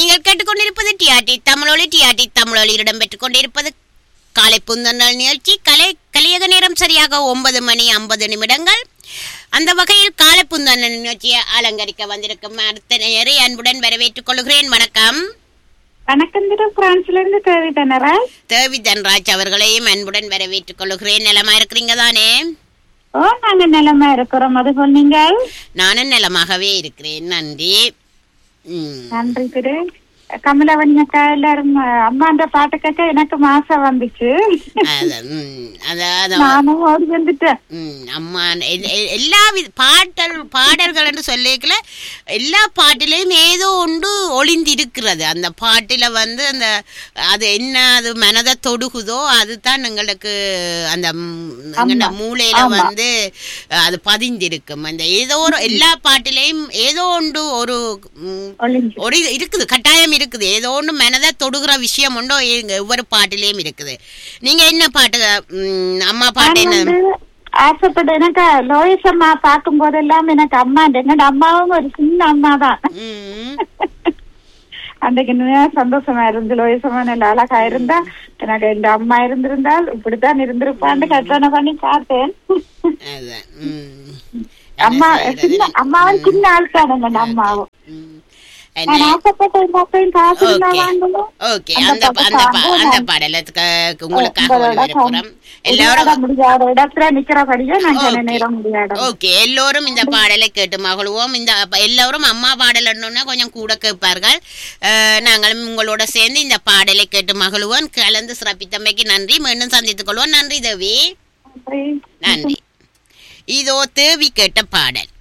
நீங்கள் கேட்டுக்கொண்டிருப்பது டிஆர்டி தமிழொலி டிஆர்டி தமிழொலியில் இடம்பெற்றுக் கொண்டிருப்பது காலை புந்தநாள் நிகழ்ச்சி கலை கலியக நேரம் சரியாக ஒன்பது மணி ஐம்பது நிமிடங்கள் அந்த வகையில் காலை புந்தநாள் நிகழ்ச்சியை அலங்கரிக்க வந்திருக்கும் அடுத்த நேரை அன்புடன் வரவேற்றுக் கொள்கிறேன் வணக்கம் வணக்கம் திரு பிரான்ஸ்ல இருந்து தேவி தனரா தேவி தன்ராஜ் அவர்களையும் அன்புடன் வரவேற்றுக் கொள்கிறேன் நலமா இருக்கிறீங்க தானே ஓ நாங்க நிலமா இருக்கிறோம் அதுபோல் நீங்கள் நானும் நலமாகவே இருக்கிறேன் நன்றி ம் நன்றி திரு கமலவணி அக்கா எல்லாரும் அஹ், அம்மான்ற பாட்டு கேட்க எனக்கு மாசம் வந்துச்சு அது, ம், அதாவது நானும் ஓடி வந்துட்டேன் ம், அம்மா எல்- எல்- எல்லா வித பாடல் பாடல்கள் என்று சொல்லிக்கல எல்லா பாட்டிலையும் ஏதோ ஒன்று ஒளிந்திருக்கிறது அந்த பாட்டில் வந்து அந்த அது என்ன அது மனதை தொடுகுதோ அதுதான் எங்களுக்கு அந்த ம், எங்களோட மூளையில வந்து அது பதிந்திருக்கும் அந்த ஏதோ ஒரு எல்லா பாட்டிலையும் ஏதோ ஒன்று ஒரு ம், ஒளிஞ்சு ஒரு இது இருக்குது கட்டாயம் இருக்குது ஏதோ ஒன்று மனதை தொடுகிற விஷயம் உண்டோ எங்க ஒவ்வொரு பாட்டிலையும் இருக்குது நீங்க என்ன பாட்டு ம், அம்மா பாட்டு நான் என்ன வந்து ஆசைப்பட்ட எனக்கு லோயஸ் அம்மா பார்க்கும் போதெல்லாம் எனக்கு அம்மா எங்கட அம்மாவும் ஒரு சின்ன அம்மா தான் ம், அன்றைக்கு நிறைய சந்தோஷமா இருந்து லோயஸ் அம்மா நல்ல அழகா இருந்தா எனக்கு இந்த அம்மா இருந்திருந்தால் இப்படித்தான் இருந்திருப்பான்னு கற்பனை பண்ணி பார்த்தேன் அதான், ம். அம்மா என்ன செய்யறது? சின்ன அம்மாவும் சின்ன ஆள் தானே அம்மாவும் ம். நான் என்ன ஆசைப்பட்ட இந்த அப்பையும் காசு இருந்தா ஓகே வாங்கணும் ஓகே அந்த அந்த பா- அந்த பா- பாட்டு அந்த நான் பாடலுக்கு உங்களுக்காக உங்களோட ஒளிபரப்புறோம் உரையாட எல்லாரும் முடியாத இடத்துல நிக்கிறபடியே நான் சில ஓகே. நேரம் முடியாத ஓகே எல்லோரும் இந்த பாடலை கேட்டு மகிழ்வோம் இந்த அப்ப எல்லோரும் அம்மா பாடல்னா கொஞ்சம் கூட கேட்பார்கள் அஹ், நாங்களும் உங்களோட சேர்ந்து இந்த பாடலை கேட்டு மகிழ்வோம் கலந்து சிறப்பித்தமைக்கு நன்றி மீண்டும் சந்தித்துக் கொள்வோம் நன்றி தேவி நன்றி இதோ தேவி கேட்ட பாடல்